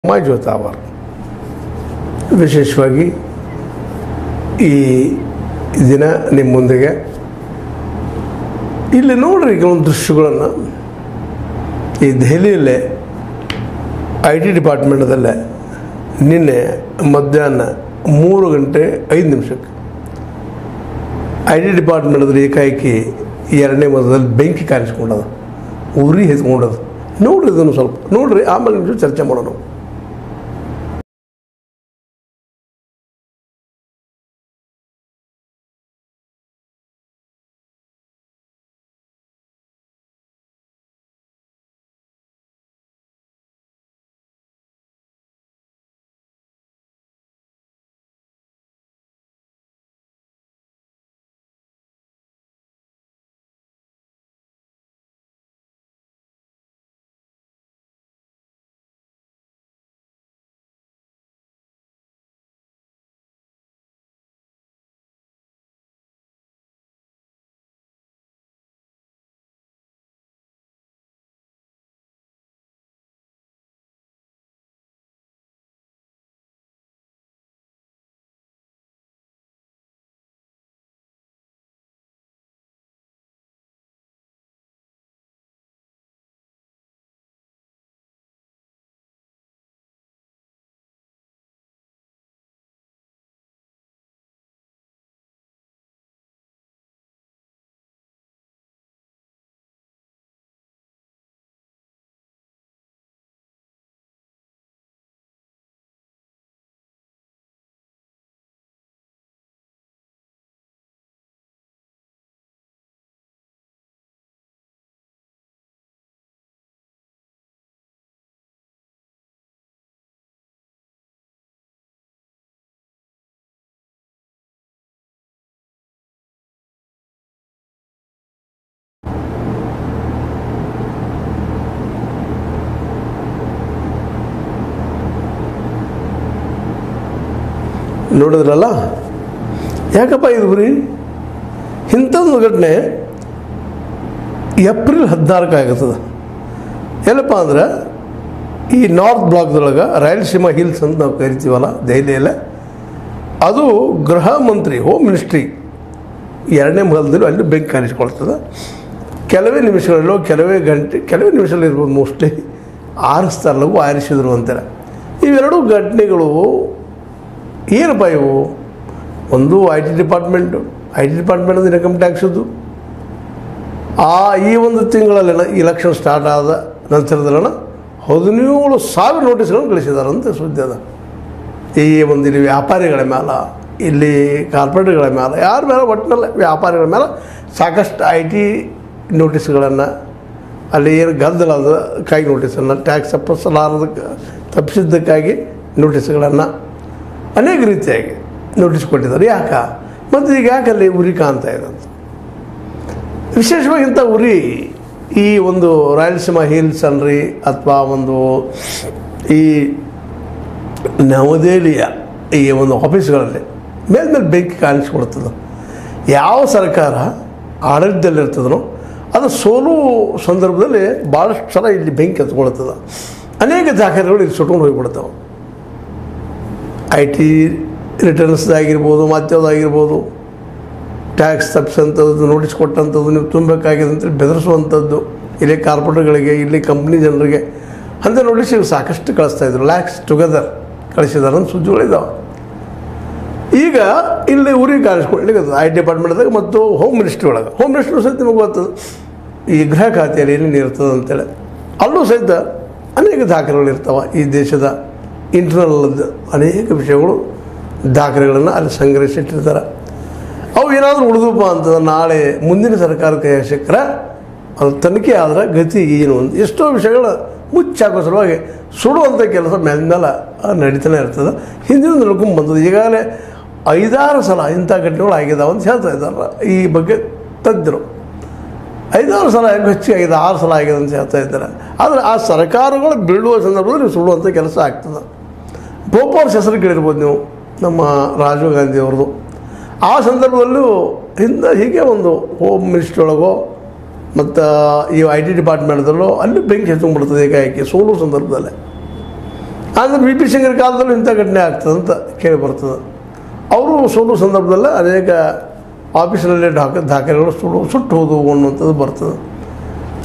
ಸಮಾಜ ಹೋತಾವಾರ ವಿಶೇಷವಾಗಿ ಈ ದಿನ ನಿಮ್ಮ ಮುಂದೆಗೆ ಇಲ್ಲಿ ನೋಡ್ರಿ ಕೆಲವೊಂದು ದೃಶ್ಯಗಳನ್ನು ಈ ದೆಹಲಿಯಲ್ಲೇ ಐ ಟಿ ಡಿಪಾರ್ಟ್ಮೆಂಟದಲ್ಲೇ ನಿನ್ನೆ ಮಧ್ಯಾಹ್ನ ಮೂರು ಗಂಟೆ ಐದು ನಿಮಿಷಕ್ಕೆ ಐ ಟಿ ಡಿಪಾರ್ಟ್ಮೆಂಟದಲ್ಲಿ ಏಕಾಏಕಿ ಎರಡನೇ ಮತದಲ್ಲಿ ಬೆಂಕಿ ಕಾಣಿಸ್ಕೊಂಡದ ಉರಿ ಹೆತ್ಕೊಂಡದು ನೋಡ್ರಿ ಇದನ್ನು ಸ್ವಲ್ಪ ನೋಡ್ರಿ ಆಮೇಲೆ ನಿಮಿಷ ಚರ್ಚೆ ಮಾಡೋಣ ನೋಡಿದ್ರಲ್ಲ ಯಾಕಪ್ಪ ಇದು ಬರೀ ಇಂಥದ್ದು ಘಟನೆ ಏಪ್ರಿಲ್ ಹದಿನಾರಕ್ಕೆ ಆಗತ್ತದ ಎಲ್ಲಪ್ಪ ಅಂದ್ರೆ ಈ ನಾರ್ತ್ ಬ್ಲಾಕ್ದೊಳಗೆ ರಾಯಲಸೀಮಾ ಹಿಲ್ಸ್ ಅಂತ ನಾವು ಕರಿತೀವಲ್ಲ ದೆಹಲಿಯಲ್ಲೇ ಅದು ಗೃಹ ಮಂತ್ರಿ ಹೋಮ್ ಮಿನಿಸ್ಟ್ರಿ ಎರಡನೇ ಮಹಲದಲ್ಲೂ ಅಲ್ಲಿ ಬೆಂಕಿ ಕಾಣಿಸ್ಕೊಳ್ತದೆ ಕೆಲವೇ ನಿಮಿಷಗಳಲ್ಲೋ ಕೆಲವೇ ಗಂಟೆ ಕೆಲವೇ ನಿಮಿಷದಲ್ಲಿ ಇರ್ಬೋದು ಮೋಸ್ಟ್ಲಿ ಆರಿಸ್ತಾರಲ್ಲವೂ ಆರಿಸಿದ್ರು ಅಂತಾರೆ ಇವೆರಡೂ ಘಟನೆಗಳು ಏನಪ್ಪ ಇವು ಒಂದು I T department I T department ಅಂದರೆ ಇನ್ಕಮ್ ಟ್ಯಾಕ್ಸದ್ದು ಆ ಈ ಒಂದು ತಿಂಗಳಲ್ಲಿ ಇಲೆಕ್ಷನ್ ಸ್ಟಾರ್ಟ್ ಆದ ನಂತರದಲ್ಲಣ ಹದಿನೇಳು ಸಾವಿರ ನೋಟಿಸ್ಗಳನ್ನು ಕಳಿಸಿದ್ದಾರೆ ಅಂತ ಸುದ್ದಿ ಅದ ಈ ಒಂದು ಇಲ್ಲಿ ವ್ಯಾಪಾರಿಗಳ ಮೇಲೆ ಇಲ್ಲಿ ಕಾರ್ಪೊರೇಟ್ಗಳ ಮೇಲೆ ಯಾರ ಮೇಲೆ ಒಟ್ಟಿನಲ್ಲಿ ವ್ಯಾಪಾರಿಗಳ ಮೇಲೆ ಸಾಕಷ್ಟು ಐ ಟಿ ನೋಟಿಸ್ಗಳನ್ನು ಅಲ್ಲಿ ಏನು ಗದ್ದಲ ಅದ ಕಾಯಿ ನೋಟಿಸನ್ನು ಟ್ಯಾಕ್ಸ್ ತಪ್ಪಿಸಲಾರದಕ್ಕೆ ತಪ್ಪಿಸಿದ್ದಕ್ಕಾಗಿ ನೋಟಿಸ್ಗಳನ್ನು ಅನೇಕ ರೀತಿಯಾಗಿ ನೋಟಿಸ್ ಕೊಟ್ಟಿದ್ದಾರೆ ಯಾಕೆ ಮತ್ತು ಈಗ ಯಾಕಲ್ಲಿ ಉರಿ ಕಾಣ್ತಾ ಇದೆ ಅಂತ ವಿಶೇಷವಾಗಿ ಇಂಥ ಉರಿ ಈ ಒಂದು ರಾಯಲಸೀಮಾ ಹಿಲ್ಸ್ ಅನ್ರಿ ಅಥವಾ ಒಂದು ಈ ನವದೆಹಲಿಯ ಈ ಒಂದು ಆಫೀಸ್ಗಳಲ್ಲಿ ಮೇಲ್ಮೇಲೆ ಬೆಂಕಿ ಕಾಣಿಸ್ಕೊಡ್ತದೆ ಯಾವ ಸರ್ಕಾರ ಆಡಳಿತದಲ್ಲಿರ್ತದನೋ ಅದು ಸೋಲು ಸಂದರ್ಭದಲ್ಲಿ ಭಾಳಷ್ಟು ಸಲ ಇಲ್ಲಿ ಬೆಂಕಿ ಹತ್ಕೊಳ್ತದೆ ಅನೇಕ ದಾಖಲೆಗಳು ಇಲ್ಲಿ ಸುಟ್ಕೊಂಡು ಹೋಗಿಬಿಡ್ತಾವೆ ಐ ಟಿ ರಿಟರ್ನ್ಸ್ದಾಗಿರ್ಬೋದು ಮತ್ತದಾಗಿರ್ಬೋದು ಟ್ಯಾಕ್ಸ್ ತಪ್ಪಿಸಂಥದ್ದು ನೋಟಿಸ್ ಕೊಟ್ಟಂಥದ್ದು ನೀವು ತುಂಬಬೇಕಾಗಿದೆ ಅಂತೇಳಿ ಬೆದರಿಸುವಂಥದ್ದು ಇಲ್ಲಿ ಕಾರ್ಪೊರೇಟ್ಗಳಿಗೆ ಇಲ್ಲಿ ಕಂಪ್ನಿ ಜನರಿಗೆ ಅಂತ ನೋಟಿಸ್ ಇವು ಸಾಕಷ್ಟು ಕಳಿಸ್ತಾ ಇದ್ರು ಲ್ಯಾಕ್ಸ್ ಟುಗೆದರ್ ಕಳಿಸಿದಾರೆ ಅಂತ ಸುದ್ದಿಗಳಿದ್ದಾವೆ ಈಗ ಇಲ್ಲಿ ಉರಿ ಕಾಣಿಸ್ಕೊಳ್ಳಿಕ್ಕೆ ಐ ಟಿ ಡಿಪಾರ್ಟ್ಮೆಂಟ್ದಾಗ ಮತ್ತು ಹೋಮ್ ಮಿನಿಸ್ಟ್ರಿ ಒಳಗೆ ಹೋಮ್ ಮಿನಿಸ್ಟ್ರು ಸಹಿತ ನಿಮಗೆ ಗೊತ್ತದ ಈ ಗೃಹ ಖಾತೆಯಲ್ಲಿ ಏನೇನು ಇರ್ತದೆ ಅಂತೇಳಿ ಅಲ್ಲೂ ಸಹಿತ ಅನೇಕ ದಾಖಲೆಗಳು ಇರ್ತಾವೆ ಈ ದೇಶದ ಇಂಟರ್ನಲ್ ಅನೇಕ ವಿಷಯಗಳು ದಾಖಲೆಗಳನ್ನು ಅಲ್ಲಿ ಸಂಗ್ರಹಿಸಿಟ್ಟಿರ್ತಾರೆ ಅವು ಏನಾದರೂ ಉಳಿದಪ್ಪ ಅಂತಂದ್ರೆ ನಾಳೆ ಮುಂದಿನ ಸರ್ಕಾರಕ್ಕೆ ಸಿಕ್ಕರೆ ಅದು ತನಿಖೆ ಆದ್ರೆ ಗತಿ ಏನು ಅಂತ ಎಷ್ಟೋ ವಿಷಯಗಳ ಮುಚ್ಚಾಕೋ ಸಲುವಾಗಿ ಸುಡುವಂಥ ಕೆಲಸ ಮೇಲ್ಮೇಲೆ ನಡೀತಾನೆ ಇರ್ತದೆ ಹಿಂದಿನ ನಡ್ಕೊಂಡು ಬಂದದ್ದು ಈಗಾಗಲೇ ಐದಾರು ಸಲ ಇಂಥ ಘಟನೆಗಳು ಆಗಿದಾವೆ ಅಂತ ಹೇಳ್ತಾ ಇದ್ದಾರೆ ಈ ಬಗ್ಗೆ ತಜ್ಞರು ಐದಾರು ಸಲ ಯಾಕೆ ಹೆಚ್ಚಿಗೆ ಆಗಿದೆ ಆರು ಸಲ ಆಗಿದೆ ಅಂತ ಹೇಳ್ತಾ ಇದ್ದಾರೆ ಆದರೆ ಆ ಸರ್ಕಾರಗಳು ಬೀಳುವ ಸಂದರ್ಭದಲ್ಲಿ ಸುಡುವಂಥ ಕೆಲಸ ಆಗ್ತದೆ ಬೋಪಾರ್ಸ್ ಹೆಸರು ಕೇಳಿರ್ಬೋದು ನೀವು ನಮ್ಮ ರಾಜೀವ್ ಗಾಂಧಿ ಅವ್ರದ್ದು ಆ ಸಂದರ್ಭದಲ್ಲೂ ಹಿಂದೆ ಹೀಗೆ ಒಂದು ಹೋಮ್ ಮಿನಿಸ್ಟ್ರಿ ಒಳಗೋ ಮತ್ತು ಈ ಐ ಟಿ ಡಿಪಾರ್ಟ್ಮೆಂಟ್ದಲ್ಲೋ ಅಲ್ಲಿ ಬೆಂಕಿ ಹತ್ಕೊಂಡ್ಬಿಡ್ತದೆ ಏಕಾಏಕಿ ಸೋಲು ಸಂದರ್ಭದಲ್ಲೇ ಅಂದರೆ ಬಿ ಪಿ ಸಿಂಗರ ಕಾಲದಲ್ಲೂ ಇಂಥ ಘಟನೆ ಆಗ್ತದೆ ಅಂತ ಕೇಳಿ ಬರ್ತದೆ ಅವರು ಸೋಲು ಸಂದರ್ಭದಲ್ಲಿ ಅನೇಕ ಆಫೀಸ್ನಲ್ಲಿ ದಾಖ ದಾಖಲೆಗಳು ಸುಡು ಸುಟ್ಟು ಹೋದವು ಅನ್ನುವಂಥದ್ದು ಬರ್ತದೆ